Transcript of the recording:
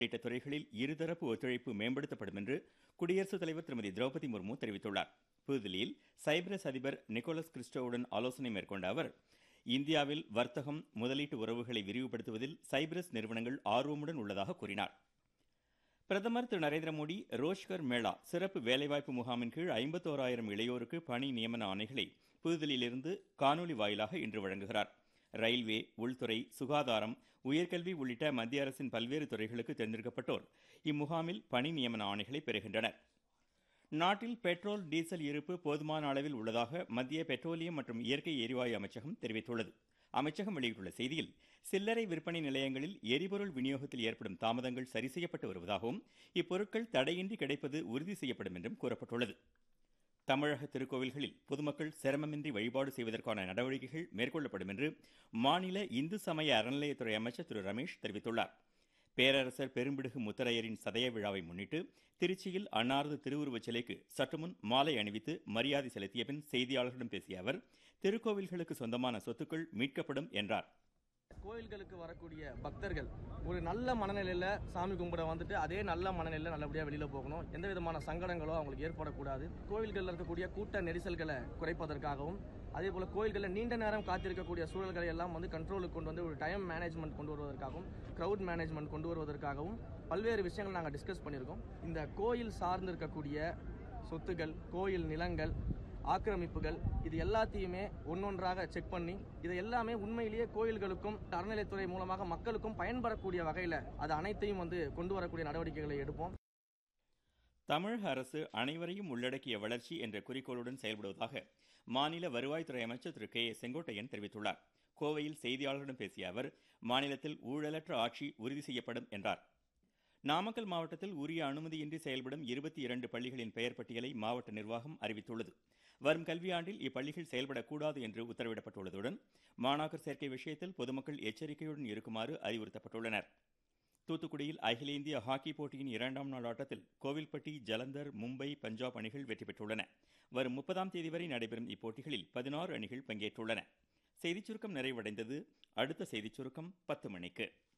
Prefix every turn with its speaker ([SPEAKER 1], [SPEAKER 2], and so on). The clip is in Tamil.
[SPEAKER 1] உள்ளிட்ட துறைகளில் இருதரப்பு ஒத்துழைப்பு மேம்படுத்தப்படும் என்று குடியரசுத் தலைவர் திருமதி திரௌபதி முர்மு தெரிவித்துள்ளார் புதுதில்லியில் சைப்ரஸ் அதிபர் நிக்கோலஸ் கிறிஸ்டோவுடன் ஆலோசனை மேற்கொண்ட அவர் இந்தியாவில் வர்த்தகம் முதலீட்டு உறவுகளை விரிவுபடுத்துவதில் சைப்ரஸ் நிறுவனங்கள் ஆர்வமுடன் உள்ளதாக கூறினார் பிரதமர் திரு நரேந்திர மோடி ரோஷ்கர் மேளா சிறப்பு வேலைவாய்ப்பு முகாமின் கீழ் ஐம்பத்தோராயிரம் இளையோருக்கு பணி நியமன ஆணைகளை புதுதில்லியிலிருந்து காணொலி வாயிலாக இன்று வழங்குகிறார் ரயில்வே உள்துறை சுகாதாரம் உயர்கல்வி உள்ளிட்ட மத்திய அரசின் பல்வேறு துறைகளுக்கு தேர்ந்தெடுக்கப்பட்டோர் இம்முகாமில் பணி நியமன ஆணைகளை பெறுகின்றனர் நாட்டில் பெட்ரோல் டீசல் இருப்பு போதுமான அளவில் உள்ளதாக மத்திய பெட்ரோலியம் மற்றும் இயற்கை எரிவாயு அமைச்சகம் தெரிவித்துள்ளது அமைச்சகம் வெளியிட்டுள்ள செய்தியில் சில்லறை விற்பனை நிலையங்களில் எரிபொருள் விநியோகத்தில் ஏற்படும் தாமதங்கள் சரி செய்யப்பட்டு வருவதாகவும் இப்பொருட்கள் தடையின்றி கிடைப்பது உறுதி செய்யப்படும் என்றும் கூறப்பட்டுள்ளது தமிழக திருக்கோவில்களில் பொதுமக்கள் சிரமமின்றி வழிபாடு செய்வதற்கான நடவடிக்கைகள் மேற்கொள்ளப்படும் என்று மாநில இந்து சமய அறநிலையத்துறை அமைச்சர் திரு ரமேஷ் தெரிவித்துள்ளார் பேரரசர் பெரும்பிடுகு முத்தரையரின் சதய விழாவை முன்னிட்டு திருச்சியில் அன்னாரது திருவுருவச் சிலைக்கு சற்றுமுன் மாலை அணிவித்து மரியாதை செலுத்திய பின் செய்தியாளர்களிடம் பேசிய அவர் திருக்கோவில்களுக்கு சொந்தமான சொத்துக்கள் மீட்கப்படும் என்றார்
[SPEAKER 2] கோயில்களுக்கு வரக்கூடிய பக்தர்கள் ஒரு நல்ல மனநிலையில் சாமி கும்பிட வந்துட்டு அதே நல்ல மனநிலையில் நல்லபடியாக வெளியில் போகணும் எந்த விதமான சங்கடங்களோ அவங்களுக்கு ஏற்படக்கூடாது கோயில்களில் இருக்கக்கூடிய கூட்ட நெரிசல்களை குறைப்பதற்காகவும் அதே போல் கோயில்களில் நீண்ட நேரம் காத்திருக்கக்கூடிய சூழல்களை எல்லாம் வந்து கண்ட்ரோலுக்கு கொண்டு வந்து ஒரு டைம் மேனேஜ்மெண்ட் கொண்டு வருவதற்காகவும் க்ரௌட் மேனேஜ்மெண்ட் கொண்டு வருவதற்காகவும் பல்வேறு விஷயங்கள் நாங்கள் டிஸ்கஸ் பண்ணியிருக்கோம் இந்த கோயில் சார்ந்து இருக்கக்கூடிய சொத்துகள் கோயில் நிலங்கள் ஆக்கிரமிப்புகள் இது எல்லாத்தையுமே ஒன்னொன்றாக செக் பண்ணி இது எல்லாமே உண்மையிலேயே கோயில்களுக்கும் அறநிலைத்துறை மூலமாக மக்களுக்கும் பயன்படக்கூடிய வகையில் அது அனைத்தையும் வந்து கொண்டு வரக்கூடிய நடவடிக்கைகளை எடுப்போம்
[SPEAKER 1] தமிழக அரசு அனைவரையும் உள்ளடக்கிய வளர்ச்சி என்ற குறிக்கோளுடன் செயல்படுவதாக மாநில வருவாய்த்துறை அமைச்சர் திரு கே ஏ செங்கோட்டையன் தெரிவித்துள்ளார் கோவையில் செய்தியாளர்களிடம் பேசிய அவர் மாநிலத்தில் ஊழலற்ற ஆட்சி உறுதி செய்யப்படும் என்றார் நாமக்கல் மாவட்டத்தில் உரிய அனுமதியின்றி செயல்படும் இருபத்தி இரண்டு பள்ளிகளின் பெயர் பட்டியலை மாவட்ட நிர்வாகம் அறிவித்துள்ளது வரும் கல்வியாண்டில் இப்பள்ளிகள் செயல்படக்கூடாது என்று உத்தரவிடப்பட்டுள்ளதுடன் மாணாக்கர் சேர்க்கை விஷயத்தில் பொதுமக்கள் எச்சரிக்கையுடன் இருக்குமாறு அறிவுறுத்தப்பட்டுள்ளனர் தூத்துக்குடியில் அகில இந்திய ஹாக்கி போட்டியின் இரண்டாம் நாள் ஆட்டத்தில் கோவில்பட்டி ஜலந்தர் மும்பை பஞ்சாப் அணிகள் வெற்றி பெற்றுள்ளன வரும் முப்பதாம் தேதி வரை நடைபெறும் இப்போட்டிகளில் பதினாறு அணிகள் பங்கேற்றுள்ளன செய்திச் சுருக்கம் நிறைவடைந்தது அடுத்த செய்திச் சுருக்கம் பத்து மணிக்கு